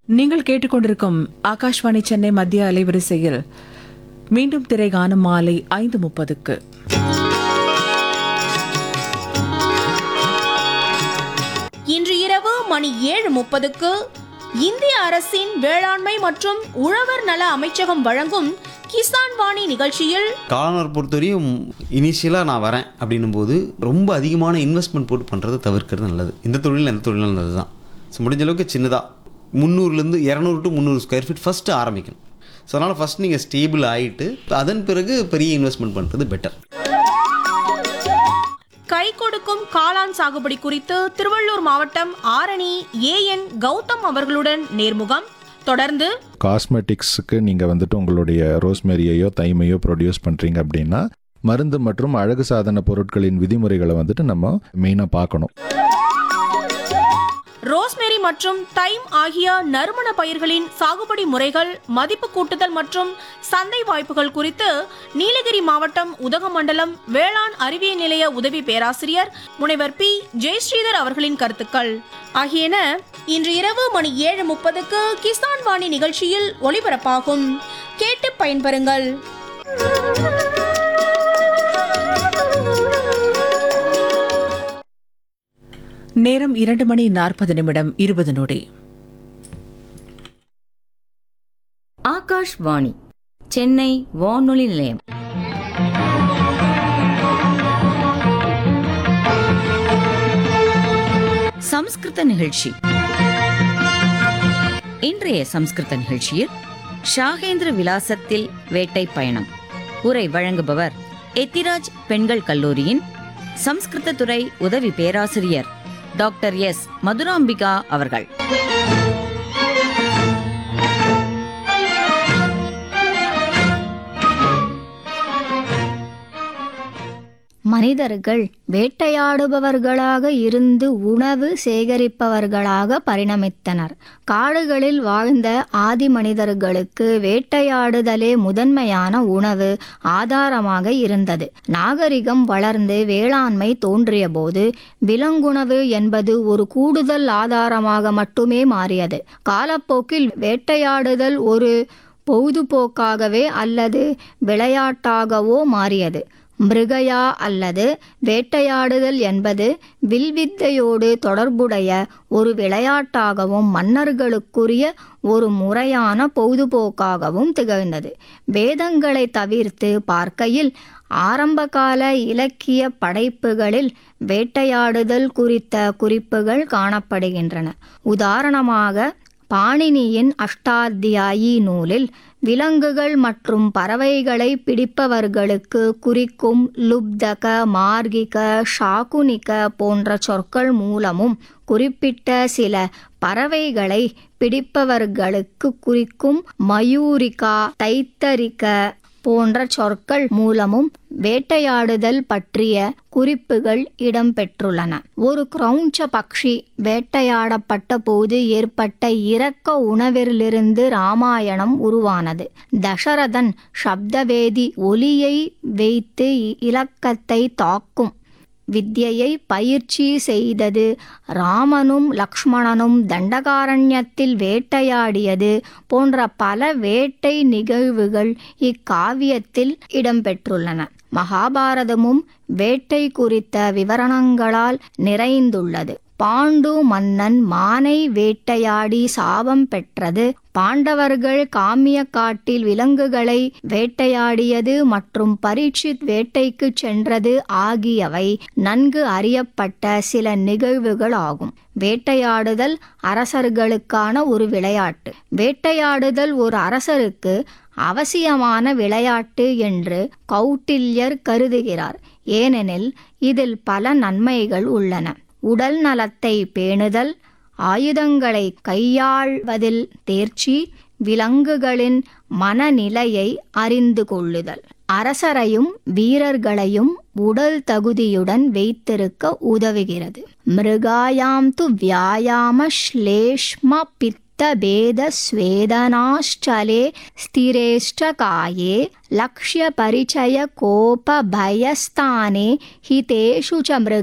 நீங்கள் கேட்டுக்கொண்டிருக்கும் ஆகாஷ்வாணி சென்னை மத்திய அலைவரிசையில் மீண்டும் திரைகாணும் மாலை ஐந்து முப்பதுக்கு இன்று இரவு மணி ஏழு முப்பதுக்கு இந்திய அரசின் வேளாண்மை மற்றும் உழவர் நல அமைச்சகம் வழங்கும் கிசான் வாணி நிகழ்ச்சியில் காலனர் பொறுத்தவரையும் இனிஷியலாக நான் வரேன் அப்படின்னும் போது ரொம்ப அதிகமான இன்வெஸ்ட்மெண்ட் போட்டு பண்ணுறதை தவிர்க்கிறது நல்லது இந்த தொழில் எந்த தொழிலும் நல்லது தான் ஸோ முடிஞ்ச அளவுக்கு சின்னதாக முந்நூறுலேருந்து இரநூறு டு முந்நூறு ஸ்கொயர் ஃபீட் ஃபஸ்ட்டு ஆரம்பிக்கணும் ஸோ அதனால் ஃபஸ்ட் நீங்கள் ஸ்டேபிள் ஆகிட்டு அதன் பிறகு பெரிய இன்வெஸ்ட்மெண்ட் பண்ணுறது பெட்டர் கை கொடுக்கும் காளான் சாகுபடி குறித்து திருவள்ளூர் மாவட்டம் ஆரணி ஏஎன் கௌதம் அவர்களுடன் நேர்முகம் தொடர்ந்து காஸ்மெட்டிக்ஸுக்கு நீங்கள் வந்துட்டு உங்களுடைய ரோஸ்மெரியையோ தைமையோ ப்ரொடியூஸ் பண்ணுறீங்க அப்படின்னா மருந்து மற்றும் அழகு சாதன பொருட்களின் விதிமுறைகளை வந்துட்டு நம்ம மெயினாக பார்க்கணும் ரோஸ்மெரி மற்றும் தைம் ஆகிய நறுமண பயிர்களின் சாகுபடி முறைகள் மதிப்பு கூட்டுதல் மற்றும் சந்தை வாய்ப்புகள் குறித்து நீலகிரி மாவட்டம் உதகமண்டலம் வேளாண் அறிவியல் நிலைய உதவி பேராசிரியர் முனைவர் பி ஜெயஸ்ரீதர் அவர்களின் கருத்துக்கள் ஆகியன இன்று இரவு மணி ஏழு முப்பதுக்கு கிசான் வாணி நிகழ்ச்சியில் ஒளிபரப்பாகும் கேட்டு பயன்பெறுங்கள் நேரம் இரண்டு மணி நாற்பது நிமிடம் இருபது நொடி ஆகாஷ்வாணி சென்னை வானொலி நிலையம் சம்ஸ்கிருத நிகழ்ச்சி இன்றைய சம்ஸ்கிருத நிகழ்ச்சியில் ஷாகேந்திர விலாசத்தில் வேட்டை பயணம் உரை வழங்குபவர் எத்திராஜ் பெண்கள் கல்லூரியின் சம்ஸ்கிருத துறை உதவி பேராசிரியர் டாக்டர் எஸ் மதுராம்பிகா அவர்கள் மனிதர்கள் வேட்டையாடுபவர்களாக இருந்து உணவு சேகரிப்பவர்களாக பரிணமித்தனர் காடுகளில் வாழ்ந்த ஆதி மனிதர்களுக்கு வேட்டையாடுதலே முதன்மையான உணவு ஆதாரமாக இருந்தது நாகரிகம் வளர்ந்து வேளாண்மை தோன்றியபோது விலங்குணவு என்பது ஒரு கூடுதல் ஆதாரமாக மட்டுமே மாறியது காலப்போக்கில் வேட்டையாடுதல் ஒரு பொழுதுபோக்காகவே அல்லது விளையாட்டாகவோ மாறியது மிருகயா அல்லது வேட்டையாடுதல் என்பது வில்வித்தையோடு தொடர்புடைய ஒரு விளையாட்டாகவும் மன்னர்களுக்குரிய ஒரு முறையான பொழுதுபோக்காகவும் திகழ்ந்தது வேதங்களை தவிர்த்து பார்க்கையில் ஆரம்பகால இலக்கிய படைப்புகளில் வேட்டையாடுதல் குறித்த குறிப்புகள் காணப்படுகின்றன உதாரணமாக பாணினியின் அஷ்டாத்தியாயி நூலில் விலங்குகள் மற்றும் பறவைகளை பிடிப்பவர்களுக்கு குறிக்கும் லுப்தக மார்கிக ஷாகுனிக போன்ற சொற்கள் மூலமும் குறிப்பிட்ட சில பறவைகளை பிடிப்பவர்களுக்கு குறிக்கும் மயூரிகா தைத்தரிக போன்ற சொற்கள் மூலமும் வேட்டையாடுதல் பற்றிய குறிப்புகள் இடம்பெற்றுள்ளன ஒரு கிரௌஞ்ச பக்ஷி வேட்டையாடப்பட்ட போது ஏற்பட்ட இரக்க உணவிலிருந்து ராமாயணம் உருவானது தசரதன் சப்தவேதி ஒலியை வைத்து இலக்கத்தை தாக்கும் வித்யையை பயிற்சி செய்தது ராமனும் லக்ஷ்மணனும் தண்டகாரண்யத்தில் வேட்டையாடியது போன்ற பல வேட்டை நிகழ்வுகள் இக்காவியத்தில் இடம்பெற்றுள்ளன மகாபாரதமும் வேட்டை குறித்த விவரணங்களால் நிறைந்துள்ளது பாண்டு மன்னன் மானை வேட்டையாடி சாபம் பெற்றது பாண்டவர்கள் காமிய காட்டில் விலங்குகளை வேட்டையாடியது மற்றும் பரீட்சித் வேட்டைக்கு சென்றது ஆகியவை நன்கு அறியப்பட்ட சில நிகழ்வுகள் ஆகும் வேட்டையாடுதல் அரசர்களுக்கான ஒரு விளையாட்டு வேட்டையாடுதல் ஒரு அரசருக்கு அவசியமான விளையாட்டு என்று கௌட்டில்யர் கருதுகிறார் ஏனெனில் இதில் பல நன்மைகள் உள்ளன உடல் நலத்தை பேணுதல் ஆயுதங்களை கையாள்வதில் தேர்ச்சி விலங்குகளின் மனநிலையை அறிந்து கொள்ளுதல் அரசரையும் வீரர்களையும் உடல் தகுதியுடன் வைத்திருக்க உதவுகிறது மிருகாயாம் து வியாயாம ஸ்லேஷ்ம பித்த भेद स्वेदनाश्चले स्थिरेष्टकाये लक्ष्यपरिचय कोपभयस्थाने हितेषु च मृग